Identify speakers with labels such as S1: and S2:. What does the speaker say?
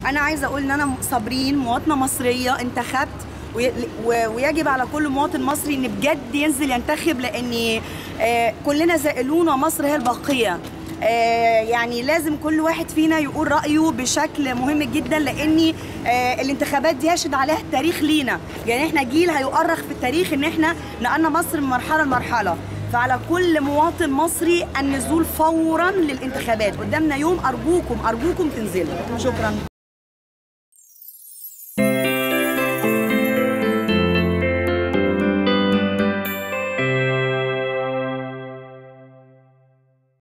S1: انا عايزه اقول ان انا صابرين مواطنه مصريه انتخبت وي- و- ويجب على كل مواطن مصري ان بجد ينزل ينتخب لان آه، كلنا زائلون ومصر هي الباقيه آه، يعني لازم كل واحد فينا يقول رايه بشكل مهم جدا لان آه، الانتخابات دي يشهد عليها التاريخ لينا يعني احنا جيل هيؤرخ في التاريخ ان احنا نقلنا مصر من مرحله لمرحله فعلى كل مواطن مصري النزول فورا للانتخابات قدامنا يوم ارجوكم ارجوكم تنزلوا شكرا